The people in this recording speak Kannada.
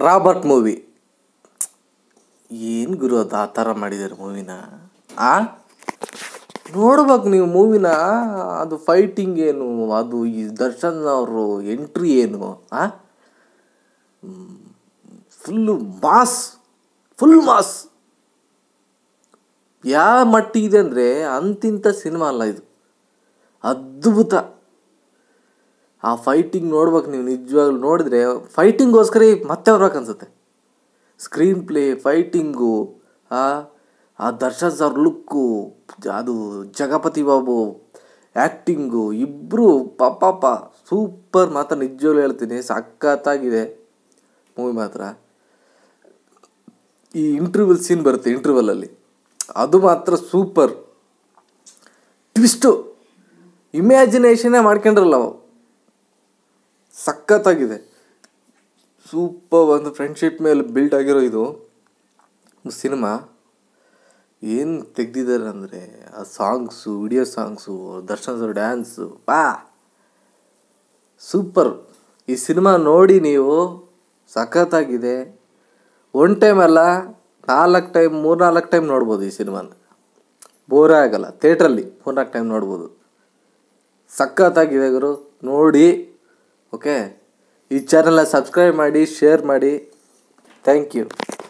ರಾಬರ್ಟ್ ಮೂವಿ ಏನು ಗುರು ಅದು ಆ ಥರ ಮಾಡಿದ್ದಾರೆ ಮೂವಿನ ಆ ನೋಡ್ಬೇಕು ನೀವು ಮೂವಿನ ಅದು ಫೈಟಿಂಗ್ ಏನು ಅದು ಈ ದರ್ಶನ್ ಅವರು ಎಂಟ್ರಿ ಏನು ಆ ಫುಲ್ಲು ಮಾಸ್ ಫುಲ್ ಮಾಸ್ ಯಾವ ಮಟ್ಟಿಗಿದೆ ಅಂದರೆ ಅಂತಿಂಥ ಸಿನಿಮಾ ಅಲ್ಲ ಇದು ಅದ್ಭುತ ಆ ಫೈಟಿಂಗ್ ನೋಡ್ಬೇಕು ನೀವು ನಿಜವಾಗ್ಲೂ ನೋಡಿದ್ರೆ ಫೈಟಿಂಗೋಸ್ಕರ ಮತ್ತೆ ಬರ್ಬೇಕು ಅನ್ಸುತ್ತೆ ಸ್ಕ್ರೀನ್ ಪ್ಲೇ ಫೈಟಿಂಗು ಆ ಆ ದರ್ಶನ್ ಸರ್ ಲುಕ್ಕು ಅದು ಜಗಪತಿ ಬಾಬು ಆ್ಯಕ್ಟಿಂಗು ಇಬ್ಬರು ಪಾಪಾಪ ಸೂಪರ್ ಮಾತ್ರ ನಿಜವಾಗ್ಲೂ ಹೇಳ್ತೀನಿ ಸಖತ್ತಾಗಿದೆ ಮೂವಿ ಮಾತ್ರ ಈ ಇಂಟರ್ವ್ಯೂಲ್ ಸೀನ್ ಬರುತ್ತೆ ಇಂಟರ್ವಲಲ್ಲಿ ಅದು ಮಾತ್ರ ಸೂಪರ್ ಟ್ವಿಸ್ಟು ಇಮ್ಯಾಜಿನೇಷನ್ನೇ ಮಾಡ್ಕೊಂಡ್ರಲ್ಲ ಅವು ಸಖತ್ತಾಗಿದೆ ಸೂಪರ್ ಒಂದು ಫ್ರೆಂಡ್ಶಿಪ್ ಮೇಲೆ ಬಿಲ್ಡ್ ಆಗಿರೋ ಇದು ಸಿನಿಮಾ ಏನು ತೆಗ್ದಿದ್ದಾರೆ ಅಂದರೆ ಆ songs video songs Darshan sir dance ಬಾ ಸೂಪರ್ ಈ ಸಿನಿಮಾ ನೋಡಿ ನೀವು ಸಖತ್ತಾಗಿದೆ ಒನ್ ಟೈಮ್ ಅಲ್ಲ ನಾಲ್ಕು ಟೈಮ್ ಮೂರ್ನಾಲ್ಕು ಟೈಮ್ ನೋಡ್ಬೋದು ಈ ಸಿನಿಮಾನ ಬೋರೇ ಆಗಲ್ಲ ಥಿಯೇಟ್ರಲ್ಲಿ ಮೂರ್ನಾಲ್ಕು ಟೈಮ್ ನೋಡ್ಬೋದು ಸಖತ್ತಾಗಿದೆ ಗುರು ನೋಡಿ ಓಕೆ ಈ ಚಾನಲ್ನ ಸಬ್ಸ್ಕ್ರೈಬ್ ಮಾಡಿ ಶೇರ್ ಮಾಡಿ ಥ್ಯಾಂಕ್ ಯು